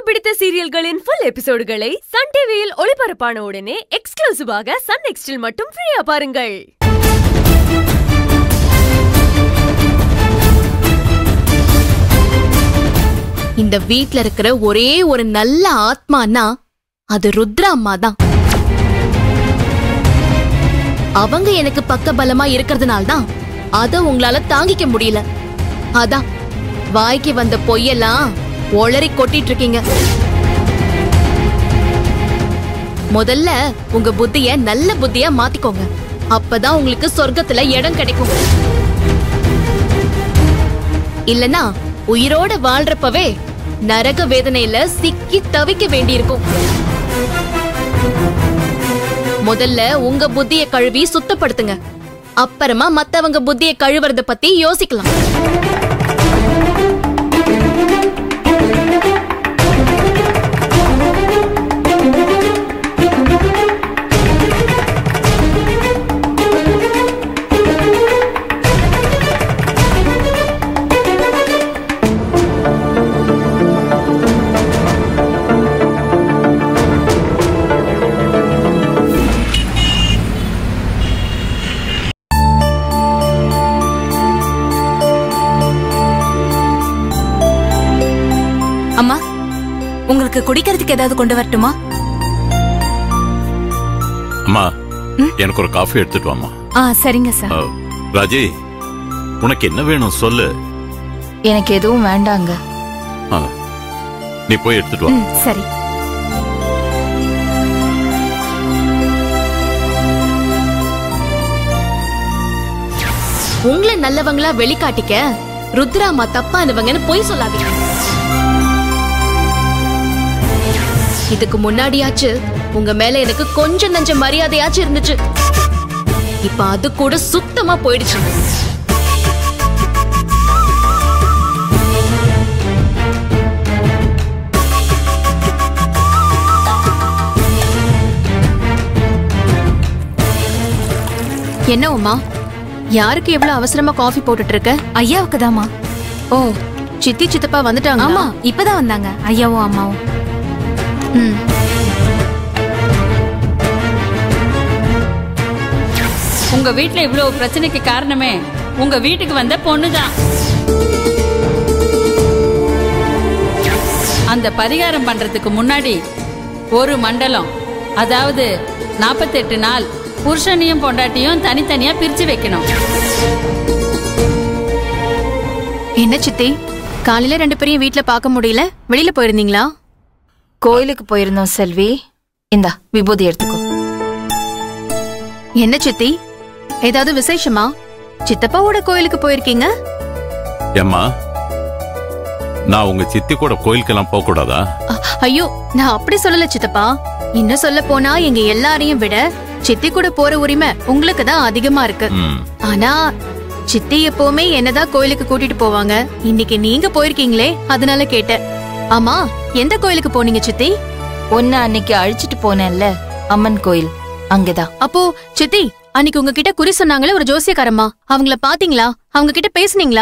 பிடித்த சீரியல்களின் full எபிசோடுகளை Sun டிவியில் ஒளிபரப்பான உடனே எக்ஸ்க்ளூசிவாக சன் நெக்ஸ்டில் மட்டும் ஃப்ரீயா பாருங்கள் இந்த வீட்ல இருக்கிற ஒரே ஒரு நல்ல ஆத்மானா அது ருத்ரா அம்மா தான் அவங்க எனக்கு பக்க பலமா இருக்கிறதுனால தான் அத உங்களால தாங்கிக்க முடியல அதான் வாய்க்கு வந்த பொய்யெல்லாம் ஒளறி கொட்டிட்டு இருக்கீங்க முதல்ல உங்க புத்திய நல்ல புத்தியா மாத்திக்கோங்க அப்பதான் உங்களுக்கு சொர்க்கத்துல இடம் கிடைக்கும் இல்லனா உயிரோட வாழ்றப்பவே நரக வேதனையில சிக்கி தவிக்க வேண்டியிருக்கும் முதல்ல உங்க புத்திய கழுவி சுத்தப்படுத்துங்க அப்புறமா மத்தவங்க புத்திய கழுவுறத பத்தி யோசிக்கலாம் அம்மா உங்களுக்கு குடிக்கிறதுக்கு ஏதாவது கொண்டு வரட்டுமா அம்மா எனக்கு ஒரு காஃபி எடுத்துட்டு வாமா ஆ சரிங்க சார் ராஜி உனக்கு என்ன வேணும் சொல்லு எனக்கு எதுவும் வேண்டாங்க ஆ, நீ போய் எடுத்துட்டு வா ம் சரி உங்களை நல்லவங்களா வெளிக்காட்டிக்க ருத்ராமா தப்பானவங்கன்னு பொய் சொல்லாதீங்க இதுக்கு முன்னாடியாச்சு உங்க மேல எனக்கு கொஞ்சம் நஞ்ச மரியாதையாச்சும் இருந்துச்சு இப்ப அது கூட சுத்தமா போயிடுச்சு என்ன உமா யாருக்கு எவ்வளவு அவசரமா காஃபி போட்டுட்டு இருக்க ஐயாவுக்கு தாமா ஓ சித்தி சித்தப்பா வந்துட்டாங்க ஆமா இப்பதான் வந்தாங்க ஐயாவும் அம்மாவும் ம் உங்க வீட்ல இவ்வளவு பிரச்சனைக்கு காரணமே உங்க வீட்டுக்கு வந்த பொண்ணுதான் அந்த பரிகாரம் பண்றதுக்கு முன்னாடி ஒரு மண்டலம் அதாவது நாற்பத்தெட்டு நாள் புருஷனையும் பொண்டாட்டியும் தனித்தனியா பிரிச்சு வைக்கணும் என்ன சித்தி காலையில ரெண்டு பேரையும் வீட்ல பார்க்க முடியல வெளியில போயிருந்தீங்களா கோயிலுக்கு போயிருந்தோம் செல்வி இந்தா விபூதி எடுத்துக்கோ என்ன சித்தி ஏதாவது விசேஷமா சித்தப்பாவோட கோயிலுக்கு போயிருக்கீங்க ஏம்மா நான் உங்க சித்தி கூட கோயிலுக்கெல்லாம் போக கூடாதா அ- ஐயோ நான் அப்படி சொல்லல சித்தப்பா இன்னும் சொல்ல போனா எங்க எல்லாரையும் விட சித்தி கூட போற உரிமை உங்களுக்கு தான் அதிகமா இருக்கு ம் ஆனா சித்தி எப்பவுமே என்னதான் கோயிலுக்கு கூட்டிட்டு போவாங்க இன்னைக்கு நீங்க போயிருக்கீங்களே அதனால கேட்டேன் ஆமா எந்த கோயிலுக்கு போனீங்க சித்தி ஒன்னு அன்னைக்கு அழிச்சிட்டு போனேன்ல அம்மன் கோயில் அங்கதான் அப்போ சித்தி அன்னைக்கு உங்ககிட்ட குறி சொன்னாங்களே ஒரு ஜோசியக்காரம்மா அவங்கள பாத்தீங்களா அவங்க கிட்ட பேசுனீங்களா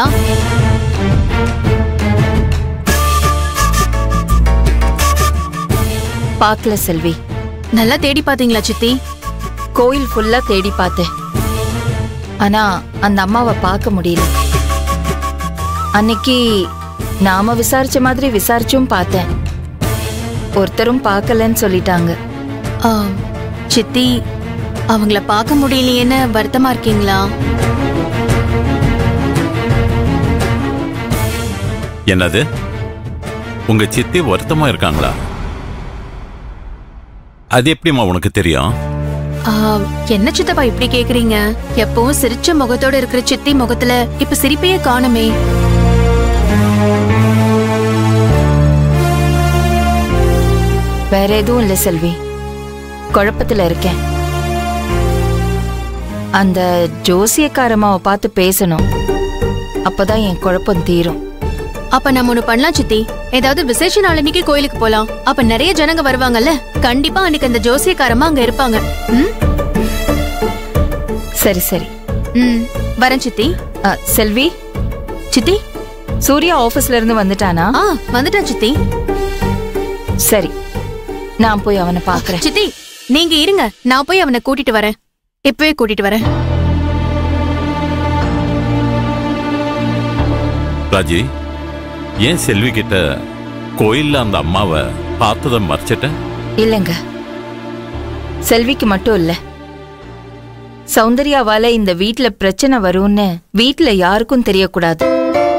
பார்க்கல செல்வி நல்லா தேடி பாத்தீங்களா சித்தி கோயில் ஃபுல்லா தேடி பார்த்தேன் ஆனா அந்த அம்மாவை பார்க்க முடியல அன்னைக்கு நாம விசாரிச்ச மாதிரி விசாரிச்சும் பார்த்தேன் ஒருத்தரும் பார்க்கலன்னு சொல்லிட்டாங்க ஆம், சித்தி அவங்கள பார்க்க முடியலையேன்னு வருத்தமா இருக்கீங்களா என்னது உங்க சித்தி வருத்தமா இருக்காங்களா அது எப்படிம்மா உனக்கு தெரியும் ஆ, என்ன சித்தப்பா இப்படி கேக்குறீங்க எப்பவும் சிரிச்ச முகத்தோட இருக்கிற சித்தி முகத்துல இப்ப சிரிப்பையே காணுமே வேற எதுவும் இல்ல செல்வி குழப்பத்துல இருக்கேன் அந்த ஜோசியக்காரம்மாவை பார்த்து பேசணும் அப்பதான் என் குழப்பம் தீரும் அப்ப நம்ம ஒண்ணு பண்ணலாம் சித்தி ஏதாவது விசேஷ நாள் அன்னைக்கு கோயிலுக்கு போலாம் அப்ப நிறைய ஜனங்க வருவாங்கல்ல கண்டிப்பா அன்னைக்கு அந்த ஜோசியக்காரமா அங்க இருப்பாங்க ம்? சரி சரி ம் வரேன் சித்தி அ, செல்வி சித்தி சூர்யா ஆபீஸ்ல இருந்து வந்துட்டானா ஆ வந்துட்டேன் சித்தி சரி நான் போய் அவனை பாக்குறேன் சித்தி நீங்க இருங்க நான் போய் அவனை கூட்டிட்டு வரேன் இப்பவே கூட்டிட்டு வரேன் ராஜி ஏன் செல்வி கிட்ட கோயில்ல அந்த அம்மாவை பார்த்ததை மறைச்சிட்ட இல்லைங்க செல்விக்கு மட்டும் இல்ல சௌந்தர்யாவால இந்த வீட்ல பிரச்சனை வரும்னு வீட்ல யாருக்கும் தெரியக்கூடாது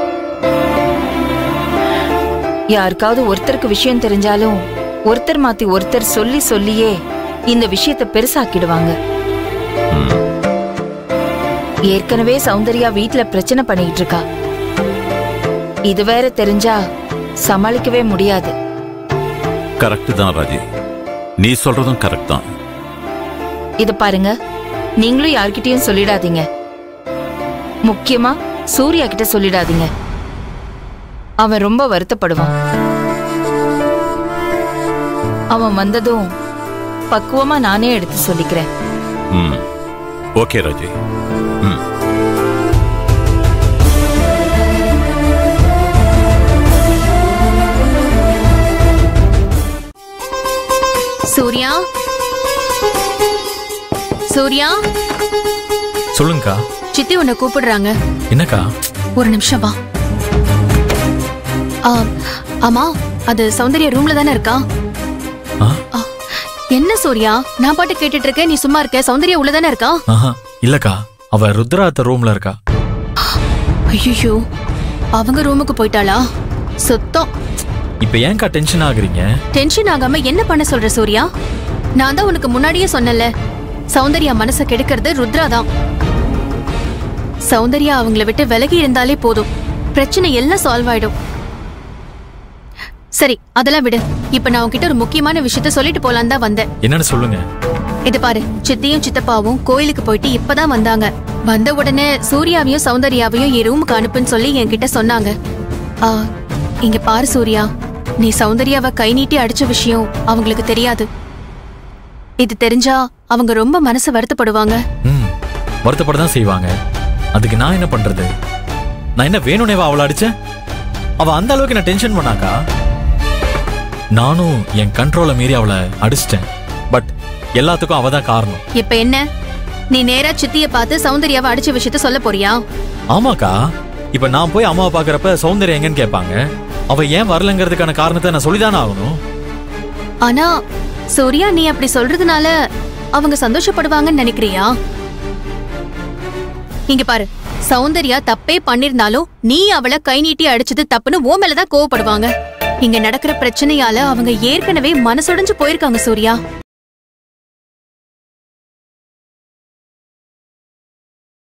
யாருக்காவது ஒருத்தருக்கு விஷயம் தெரிஞ்சாலும் ஒருத்தர் மாத்தி ஒருத்தர் சொல்லி சொல்லியே இந்த விஷயத்தை பெருசாக்கிடுவாங்க ம், ஏற்கனவே சௌந்தர்யா வீட்ல பிரச்சனை பண்ணிட்டு இருக்கா இது வேற தெரிஞ்சா சமாளிக்கவே முடியாது கரெக்ட் தான் ராஜி நீ சொல்றதும் கரெக்ட் தான் இத பாருங்க நீங்களும் யார்கிட்டயும் சொல்லிடாதீங்க முக்கியமா சூர்யா கிட்ட சொல்லிடாதீங்க அவன் ரொம்ப வருத்தப்படுவான் அவன் வந்ததும் பக்குவமா நானே எடுத்து சொல்லிக்கிறேன் ம் ஓகே ராஜி ம் சூர்யா சூர்யா சொல்லுங்கக்கா சித்தி உன்னை கூப்பிடுறாங்க என்னக்கா ஒரு நிமிஷம் வா ஆ, ஆமா அது சௌந்தர்யா ரூம்ல தானே இருக்கா ஆ? ஆ, என்ன சூர்யா நான் பாட்டு கேட்டுட்டு இருக்கேன் நீ சும்மா இருக்க சௌந்தர்யா உள்ள தானே இருக்கா ஆஹா இல்லக்கா அவ ருத்ராத்த ரூம்ல இருக்கா ஐயோ அவங்க ரூமுக்கு போயிட்டாளா சுத்தம் இப்ப ஏன்க்கா டென்ஷன் ஆகுறீங்க டென்ஷன் ஆகாம என்ன பண்ண சொல்ற சூர்யா நான் தான் உனக்கு முன்னாடியே சொன்னல சௌந்தர்யா மனச கெடுக்கிறது ருத்ரா தான் சௌந்தர்யா அவங்கள விட்டு விலகி இருந்தாலே போதும் பிரச்சனை எல்லாம் சால்வ் ஆயிடும் சரி அதெல்லாம் விடு இப்ப நான் உன்கிட்ட ஒரு முக்கியமான விஷயத்த சொல்லிட்டு போலான்னு தான் வந்தேன் என்னன்னு சொல்லுங்க இது பாரு சித்தியும் சித்தப்பாவும் கோயிலுக்கு போயிட்டு இப்பதான் வந்தாங்க வந்த உடனே சூர்யாவையும் சௌந்தர்யாவையும் என் ரூமுக்கு அனுப்புன்னு சொல்லி என்கிட்ட சொன்னாங்க ஆ, இங்க பாரு சூர்யா நீ சௌந்தர்யாவை கை நீட்டி அடிச்ச விஷயம் அவங்களுக்கு தெரியாது இது தெரிஞ்சா அவங்க ரொம்ப மனசு வருத்தப்படுவாங்க ம் வருத்தப்பட தான் செய்வாங்க அதுக்கு நான் என்ன பண்றது நான் என்ன வேணும்னேவா அவளை அடிச்சேன் அவ அந்த அளவுக்கு என்ன டென்ஷன் பண்ணாக்கா நானும் என் கண்ட்ரோலை மீறி அவளை அடிச்சிட்டேன் பட் எல்லாத்துக்கும் அவ தான் காரணம் இப்ப என்ன நீ நேரா சித்திய பார்த்து சௌந்தர்யாவை அடிச்ச விஷயத்த சொல்ல போறியா ஆமாக்கா இப்ப நான் போய் அம்மாவை பாக்குறப்ப சௌந்தர்யம் எங்கன்னு கேட்பாங்க அவ ஏன் வரலங்கிறதுக்கான காரணத்தை நான் சொல்லிதானே ஆகணும் ஆனா சூர்யா நீ அப்படி சொல்றதுனால அவங்க சந்தோஷப்படுவாங்கன்னு நினைக்கிறியா இங்க பாரு சௌந்தர்யா தப்பே பண்ணிருந்தாலும் நீ அவளை கை நீட்டி அடிச்சது தப்புன்னு ஓ மேலதான் கோவப்படுவாங்க இங்க நடக்கிற பிரச்சனையால அவங்க ஏற்கனவே மனசுடைஞ்சு போயிருக்காங்க சூர்யா